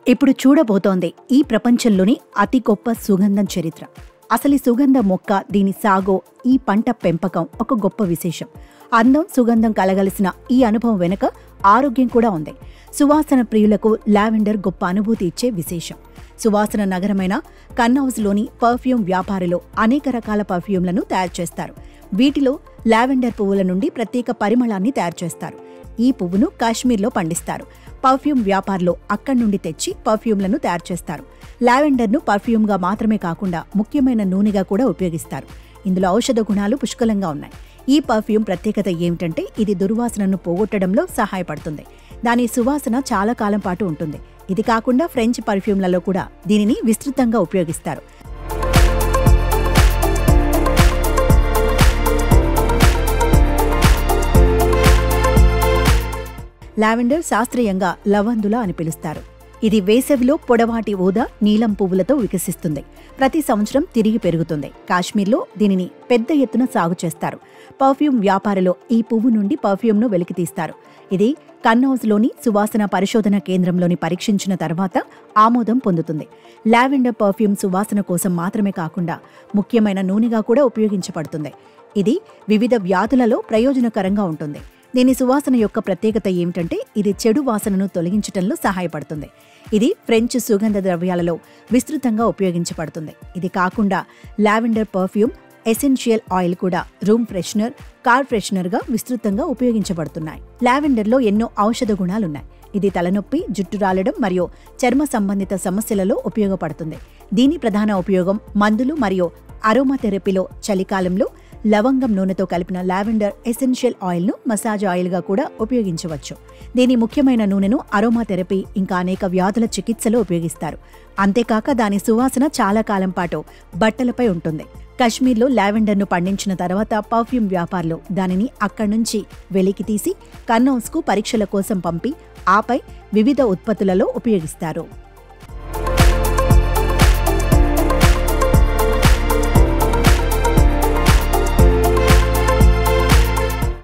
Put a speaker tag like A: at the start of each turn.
A: ఇప్పుడు చూడబోతోంది ఈ ప్రపంచంలోని అతి గొప్ప సుగంధం చరిత్ర అసలు ఈ సుగంధ మొక్క దీని సాగో ఈ పంట పెంపకం ఒక గొప్ప విశేషం అందం సుగంధం కలగలిసిన ఈ అనుభవం వెనుక ఆరోగ్యం కూడా ఉంది సువాసన ప్రియులకు లావెండర్ గొప్ప అనుభూతి ఇచ్చే విశేషం సువాసన నగరమైన కన్నౌజ్లోని పర్ఫ్యూమ్ వ్యాపారులు అనేక రకాల పర్ఫ్యూమ్లను తయారు చేస్తారు వీటిలో లావెండర్ పువ్వుల నుండి ప్రత్యేక పరిమళాన్ని తయారు చేస్తారు ఈ పువ్వును కాశ్మీర్లో పండిస్తారు పర్ఫ్యూమ్ వ్యాపారులు అక్కడి నుండి తెచ్చి పర్ఫ్యూమ్లను తయారు చేస్తారు లావెండర్ను పర్ఫ్యూమ్గా మాత్రమే కాకుండా ముఖ్యమైన నూనెగా కూడా ఉపయోగిస్తారు ఇందులో ఔషధ గుణాలు పుష్కలంగా ఉన్నాయి ఈ పర్ఫ్యూమ్ ప్రత్యేకత ఏమిటంటే ఇది దుర్వాసనను పోగొట్టడంలో సహాయపడుతుంది దాని సువాసన చాలా కాలం పాటు ఉంటుంది ఇది కాకుండా ఫ్రెంచ్ పర్ఫ్యూమ్లలో కూడా దీనిని విస్తృతంగా ఉపయోగిస్తారు లావెండర్ శాస్త్రీయంగా లవందుల అని పిలుస్తారు ఇది వేసవిలో పొడవాటి ఊదా నీలం పువ్వులతో వికసిస్తుంది ప్రతి సంవత్సరం తిరిగి పెరుగుతుంది కాశ్మీర్లో దీనిని పెద్ద ఎత్తున సాగు చేస్తారు పర్ఫ్యూమ్ వ్యాపారిలో ఈ పువ్వు నుండి పర్ఫ్యూమ్ను వెలికితీస్తారు ఇది కన్నౌజ్లోని సువాసన పరిశోధన కేంద్రంలోని పరీక్షించిన తర్వాత ఆమోదం పొందుతుంది లావెండర్ పర్ఫ్యూమ్ సువాసన కోసం మాత్రమే కాకుండా ముఖ్యమైన నూనెగా కూడా ఉపయోగించబడుతుంది ఇది వివిధ వ్యాధులలో ప్రయోజనకరంగా ఉంటుంది దీని సువాసన యొక్క ప్రత్యేకత ఏమిటంటే ఇది చెడు వాసనను తొలగించటంలో సహాయపడుతుంది ఇది ఫ్రెంచ్ సుగంధ ద్రవ్యాలలో విస్తృతంగా ఉపయోగించబడుతుంది ఇది కాకుండా లావెండర్ పర్ఫ్యూమ్ ఎసెన్షియల్ ఆయిల్ కూడా రూమ్ ఫ్రెషనర్ కార్ ఫ్రెషనర్గా విస్తృతంగా ఉపయోగించబడుతున్నాయి లావెండర్లో ఎన్నో ఔషధ గుణాలున్నాయి ఇది తలనొప్పి జుట్టు రాలడం మరియు చర్మ సంబంధిత సమస్యలలో ఉపయోగపడుతుంది దీని ప్రధాన ఉపయోగం మందులు మరియు అరోమా థెరపీలో చలికాలంలో లవంగం నూనెతో కలిపిన లావెండర్ ఎసెన్షియల్ ఆయిల్ను మసాజ్ ఆయిల్గా కూడా ఉపయోగించవచ్చు దీని ముఖ్యమైన నూనెను అరోమా థెరపీ ఇంకా అనేక వ్యాధుల చికిత్సలో ఉపయోగిస్తారు అంతేకాక దాని సువాసన చాలా కాలం పాటు బట్టలపై ఉంటుంది కశ్మీర్లో లావెండర్ను పండించిన తర్వాత పర్ఫ్యూమ్ వ్యాపారులు దానిని అక్కడి నుంచి వెలికి తీసి కన్నౌస్కు పరీక్షల కోసం పంపి ఆపై వివిధ ఉత్పత్తులలో ఉపయోగిస్తారు